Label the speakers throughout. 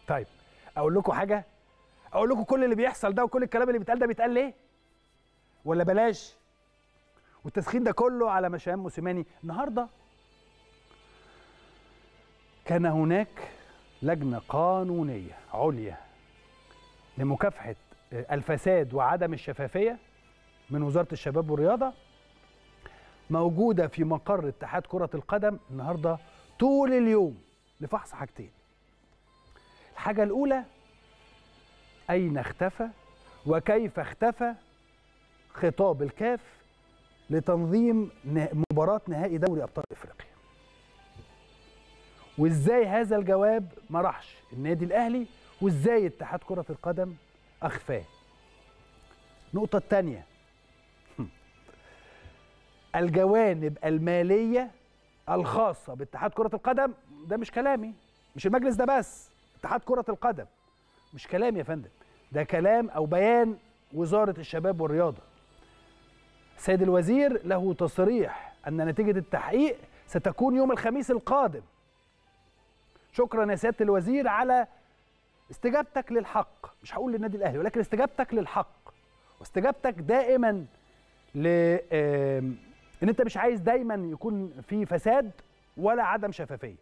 Speaker 1: طيب اقول لكم حاجه اقول لكم كل اللي بيحصل ده وكل الكلام اللي بيتقال ده بيتقال ليه ولا بلاش والتسخين ده كله على مشام موسيماني النهارده كان هناك لجنه قانونيه عليا لمكافحه الفساد وعدم الشفافيه من وزاره الشباب والرياضه موجوده في مقر اتحاد كره القدم النهارده طول اليوم لفحص حاجتين الحاجه الاولى اين اختفى وكيف اختفى خطاب الكاف لتنظيم مباراه نهائي دوري ابطال افريقيا وازاي هذا الجواب ما راحش النادي الاهلي وازاي اتحاد كره القدم اخفاه النقطه الثانيه الجوانب الماليه الخاصه باتحاد كره القدم ده مش كلامي مش المجلس ده بس اتحاد كره القدم مش كلام يا فندم ده كلام او بيان وزاره الشباب والرياضه السيد الوزير له تصريح ان نتيجه التحقيق ستكون يوم الخميس القادم شكرا يا سياده الوزير على استجابتك للحق مش هقول للنادي الاهلي ولكن استجابتك للحق واستجابتك دائما ل ان انت مش عايز دايما يكون في فساد ولا عدم شفافيه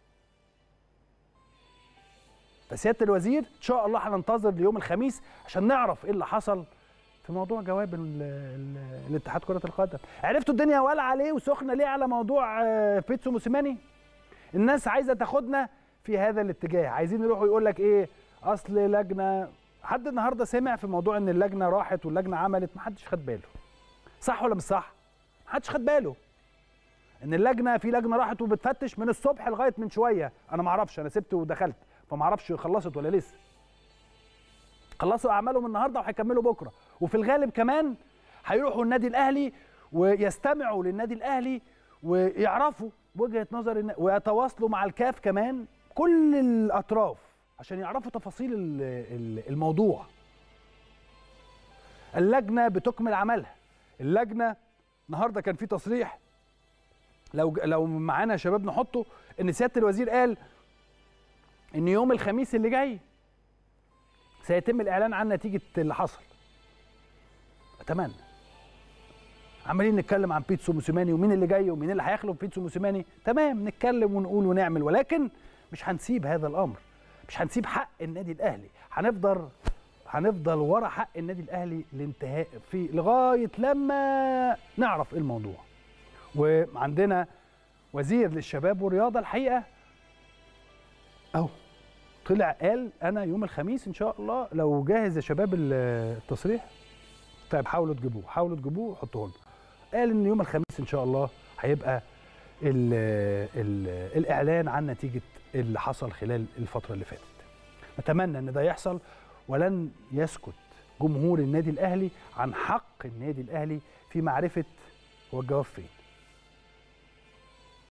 Speaker 1: فسياده الوزير ان شاء الله هننتظر ليوم الخميس عشان نعرف ايه اللي حصل في موضوع جواب ال ال الاتحاد كره القدم عرفتوا الدنيا والعه ليه وسخنه ليه على موضوع بيتسو موسيماني الناس عايزه تاخدنا في هذا الاتجاه عايزين يروحوا يقول لك ايه اصل لجنه حد النهارده سمع في موضوع ان اللجنه راحت واللجنه عملت ما حدش خد باله صح ولا مش صح ما حدش خد باله ان اللجنه في لجنه راحت وبتفتش من الصبح لغايه من شويه انا ما اعرفش انا سبت ودخلت فما اعرفش خلصت ولا لسه خلصوا اعمالهم النهارده وهيكملوا بكره وفي الغالب كمان هيروحوا النادي الاهلي ويستمعوا للنادي الاهلي ويعرفوا وجهه نظر النا... ويتواصلوا مع الكاف كمان كل الاطراف عشان يعرفوا تفاصيل الموضوع اللجنه بتكمل عملها اللجنه النهارده كان في تصريح لو لو معانا يا شباب نحطه ان سياده الوزير قال ان يوم الخميس اللي جاي سيتم الاعلان عن نتيجه اللي حصل اتمنى عمالين نتكلم عن بيتسو موسيماني ومين اللي جاي ومين اللي هيخلف بيتسو موسيماني تمام نتكلم ونقول ونعمل ولكن مش هنسيب هذا الامر مش هنسيب حق النادي الاهلي هنفضل هنفضل ورا حق النادي الاهلي لانتهاء في لغايه لما نعرف ايه الموضوع وعندنا وزير للشباب والرياضه الحقيقه اهو طلع قال انا يوم الخميس ان شاء الله لو جاهز يا شباب التصريح طيب حاولوا تجيبوه حاولوا تجيبوه وحطوه لنا قال ان يوم الخميس ان شاء الله هيبقى ال ال الاعلان عن نتيجه اللي حصل خلال الفتره اللي فاتت نتمنى ان ده يحصل ولن يسكت جمهور النادي الاهلي عن حق النادي الاهلي في معرفه هو الجواب فين